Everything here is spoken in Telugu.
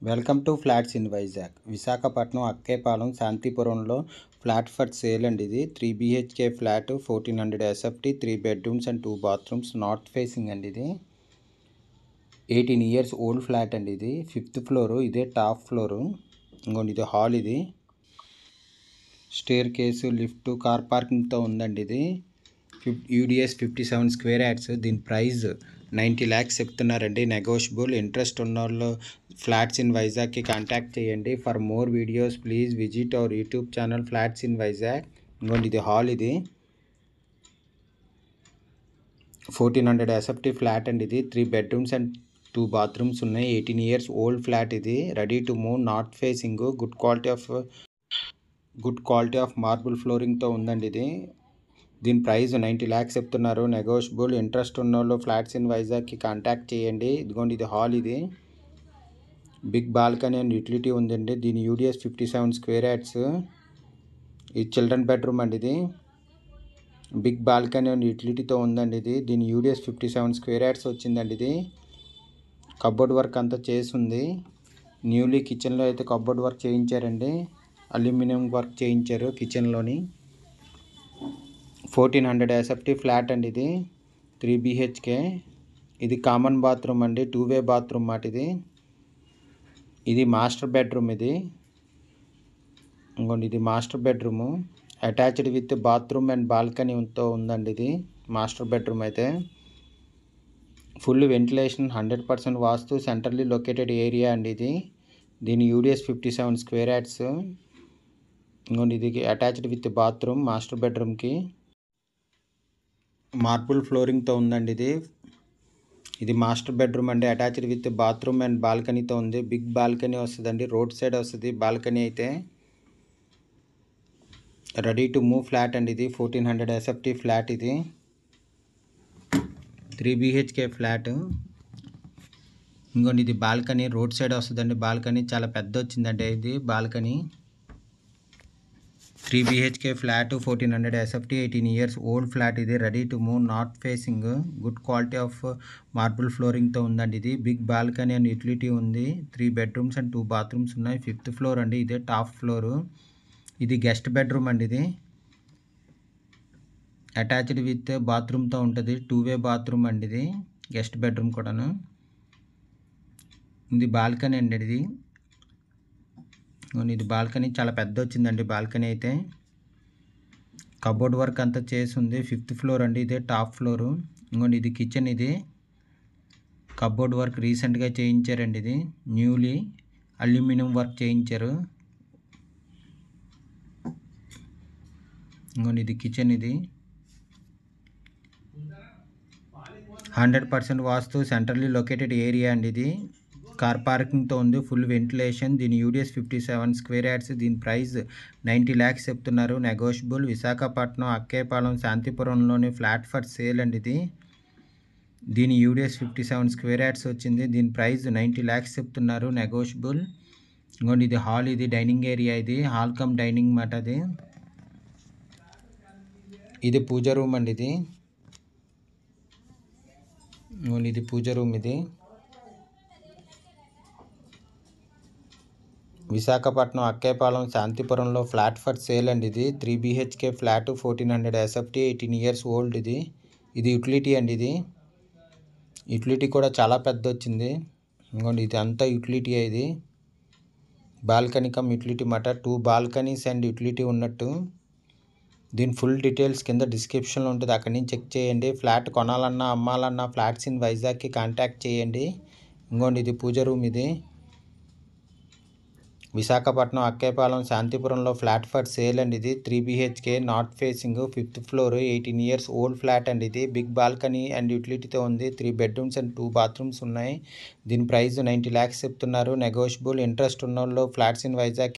welcome to flats in Vizag Visakhapatnam Akkayyapalem శాంతిపురంలో ఫ్లాట్ ఫర్ సేల్ అండి ఇది three BHK flat fourteen hundred SFT three bedrooms and two bathrooms north facing అండి ఇది ఎయిటీన్ ఇయర్స్ ఓల్డ్ ఫ్లాట్ అండి ఇది ఫిఫ్త్ ఫ్లోరు ఇదే టాప్ ఫ్లోరు ఇంకోండి ఇది హాల్ ఇది స్టేర్ కేసు లిఫ్ట్ కార్ పార్కింగ్తో ఉందండి ఇది ఫిఫ్ UDS fifty seven square yards దీని ప్రైస్ నైంటీ ల్యాక్స్ చెప్తున్నారండి నెగోషియబుల్ ఇంట్రెస్ట్ ఉన్న వాళ్ళు ఫ్లాట్స్ ఇన్ వైజాగ్కి కాంటాక్ట్ చేయండి for more videos please visit our YouTube channel flats in Vizag ఇంకోండి ఇది హాల్ ఇది ఫోర్టీన్ హండ్రెడ్ ఎస్ఎఫ్టీ ఫ్లాట్ అండి ఇది three bedrooms and two bathrooms ఉన్నాయి ఎయిటీన్ ఇయర్స్ ఓల్డ్ ఫ్లాట్ ఇది ready to move north facing good quality of good quality of marble ఫ్లోరింగ్తో ఉందండి ఇది దీని ప్రైస్ నైంటీ ల్యాక్స్ చెప్తున్నారు నెగోషియబుల్ ఇంట్రెస్ట్ ఉన్న వాళ్ళు ఫ్లాట్స్ ఇన్ వైజాగ్కి కాంటాక్ట్ చేయండి ఇదిగోండి ఇది హాల్ ఇది బిగ్ బాల్కనీ అండ్ యూటిలిటీ ఉందండి దీని UDS fifty seven square yards ఇది చిల్డ్రన్ బెడ్రూమ్ అండి ఇది బిగ్ బాల్కనీ అండ్ యూటిలిటీతో ఉందండి ఇది దీని UDS fifty seven square yards వచ్చిందండి ఇది కబోర్డ్ వర్క్ అంతా చేసింది న్యూలీ కిచెన్లో అయితే కబోర్డ్ వర్క్ చేయించారండి అల్యూమినియం వర్క్ చేయించారు కిచెన్లోని ఫోర్టీన్ హండ్రెడ్ ఎస్ఎఫ్టీ ఫ్లాట్ అండి ఇది త్రీ బీహెచ్కే ఇది కామన్ బాత్రూమ్ అండి టూ వే బాత్రూమ్ మాట ఇది ఇది మాస్టర్ బెడ్రూమ్ ఇది ఇంకోండి ఇది master bedroom attached with bathroom and బాల్కనీతో ఉందండి ఇది మాస్టర్ బెడ్రూమ్ అయితే full ventilation hundred percent vastu centrally located area అండి ఇది దీని UDS fifty seven square yards ఇంకోండి ఇది అటాచ్డ్ విత్ బాత్రూమ్ మాస్టర్ బెడ్రూమ్కి మార్బుల్ ఫ్లోరింగ్తో ఉందండి ఇది ఇది మాస్టర్ బెడ్రూమ్ అండి అటాచ్డ్ విత్ బాత్రూమ్ అండ్ బాల్కనీతో ఉంది బిగ్ బాల్కనీ వస్తుందండి రోడ్ సైడ్ వస్తుంది బాల్కనీ అయితే రెడీ టు మూవ్ ఫ్లాట్ అండి ఇది ఫోర్టీన్ హండ్రెడ్ ఎస్ఎఫ్టీ ఫ్లాట్ ఇది త్రీ బీహెచ్కే ఫ్లాట్ ఇంకోండి ఇది బాల్కనీ రోడ్ సైడ్ వస్తుందండి బాల్కనీ చాలా పెద్ద వచ్చిందండి ఇది balcony three BHK flat fourteen hundred SFT eighteen years old flat ఇది ready to move north facing good quality of marble ఫ్లోరింగ్తో ఉందండి ఇది బిగ్ బాల్కనీ అండ్ యూటిలిటీ ఉంది three bedrooms and two bathrooms ఉన్నాయి ఫిఫ్త్ ఫ్లోర్ అండి ఇదే టాప్ ఫ్లోరు ఇది గెస్ట్ బెడ్రూమ్ అండి ఇది అటాచ్డ్ విత్ బాత్రూమ్తో ఉంటుంది టూ వే బాత్రూమ్ అండి ఇది గెస్ట్ బెడ్రూమ్ కూడాను ఇది బాల్కనీ అండి ఇది ఇది బాల్కనీ చాలా పెద్ద వచ్చిందండి బాల్కనీ అయితే కబోర్డ్ వర్క్ అంతా చేసి ఉంది ఫిఫ్త్ ఫ్లోర్ అండి ఇదే టాప్ ఫ్లోరు ఇంకోండి ఇది కిచెన్ ఇది కబోర్డ్ వర్క్ రీసెంట్గా చేయించారండి ఇది న్యూలీ అల్యూమినియం వర్క్ చేయించారు ఇంకోండి ఇది కిచెన్ ఇది hundred percent vastu centrally located area అండి ఇది కార్ పార్కింగ్తో ఉంది ఫుల్ వెంటిలేషన్ దీని UDS fifty seven square yards దీని ప్రైస్ నైంటీ ల్యాక్స్ చెప్తున్నారు నెగోషియబుల్ విశాఖపట్నం అక్కేపాలెం శాంతిపురంలోని ఫ్లాట్ ఫర్ సేల్ అండి ఇది దీని UDS fifty seven square yards వచ్చింది దీని ప్రైస్ నైంటీ ల్యాక్స్ చెప్తున్నారు నెగోషియబుల్ ఇంకోండి ఇది హాల్ ఇది డైనింగ్ ఏరియా ఇది హాల్ కమ్ డైనింగ్ మాట అది ఇది పూజ రూమ్ అండి ఇది ఇంకోండి ఇది పూజ రూమ్ ఇది విశాఖపట్నం అక్కేపాలెం శాంతిపురంలో ఫ్లాట్ ఫర్ సేల్ అండి ఇది three BHK flat fourteen hundred SFT eighteen years old ఇది ఇది యూటిలిటీ అండి ఇది యూటిలిటీ కూడా చాలా పెద్ద వచ్చింది ఇంకోండి ఇది అంతా యూటిలిటీ ఇది బాల్కనీ కమ్ యూటిలిటీ మాట టూ బాల్కనీస్ అండ్ యూటిలిటీ ఉన్నట్టు దీని ఫుల్ డీటెయిల్స్ కింద డిస్క్రిప్షన్లో ఉంటుంది అక్కడి నుంచి చెక్ చేయండి ఫ్లాట్ కొనాలన్నా అమ్మాలన్నా ఫ్లాట్స్ ఇన్ వైజాగ్కి కాంటాక్ట్ చేయండి ఇంకోండి ఇది పూజ రూమ్ ఇది విశాఖపట్నం అక్కేపాలెం శాంతిపురంలో ఫ్లాట్ ఫర్ సేల్ అండి ఇది three BHK north facing fifth floor eighteen years old flat అండి ఇది బిగ్ బాల్కనీ అండ్ యూటిలిటీతో ఉంది three bedrooms and two bathrooms ఉన్నాయి దీని ప్రైస్ నైంటీ ల్యాక్స్ చెప్తున్నారు నెగోషియబుల్ ఇంట్రెస్ట్ ఉన్న వాళ్ళు ఫ్లాట్స్ ఇన్ వైజాగ్